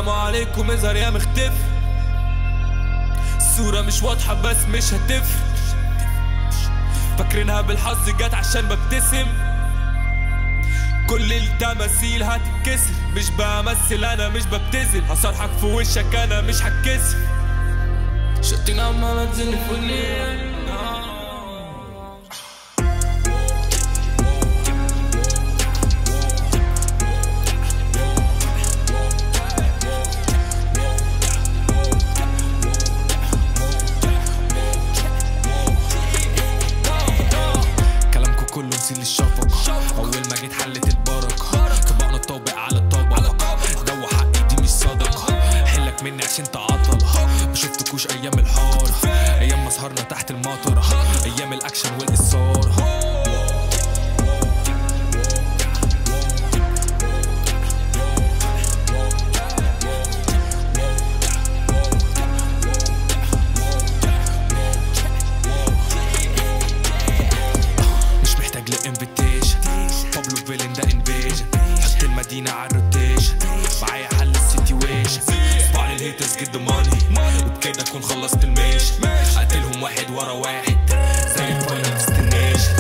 عليكم اظهر يا مختفي الصورة مش واضحة بس مش هتفرق فاكرينها بالحظ جت عشان ببتسم كل التماثيل هتتكسر مش بمثل انا مش ببتذل هصرحك في وشك انا مش هتكسر شتين عمالة تزن في الليل كلامكم كله نسيل الشفق اول ما جيت حلت البركه طبقنا الطابق على الطبق جو حقي دي مش صدقه حلك مني عشان تعطل ما شفتكوش ايام الحار ايام ما سهرنا تحت المطر ايام الاكشن والاصرار مش محتاج لانفيتيشن بابلو فيلن ده انفيجن حط المدينة على الروتيشن معايا حل السيتويشن صباع الهيترز جد ماني وبكده اكون خلصت الميشن اقتلهم واحد ورا واحد زي الفاينل ديستنيشن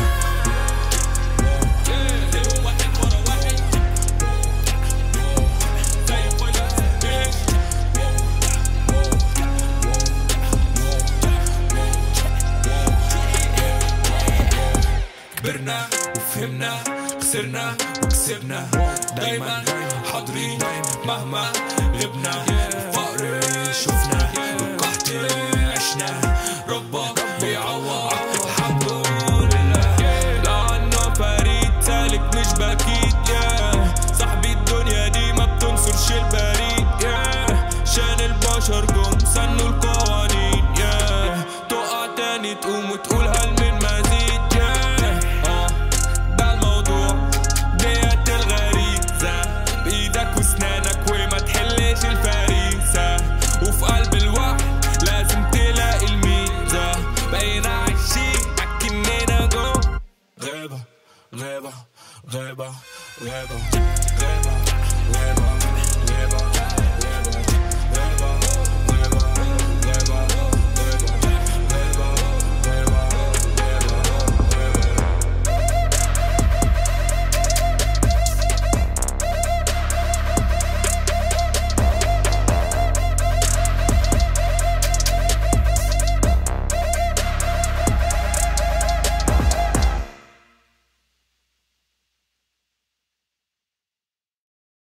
كبرنا وفهمنا خسرنا وكسبنا دايما حاضرين مهما غبنا الفقر شفنا والقحط عشنا ربك بيعوض الحمد لله لأنه فريد سالك مش بكيت يا صاحبي الدنيا دي ما بتنصرش البريد يا شان البشر جم سنوا القوانين يا تقع تاني تقوم وتقول هل من مزيد يا آه، ده الموضوع ديت الغريزة بإيدك وسنانك وما تحلش الفريسة وفي قلب الوحي لازم تلاقي الميزة بقينا عايشين أكننا جو غابة غابة غابة غابة غابة غابة غابة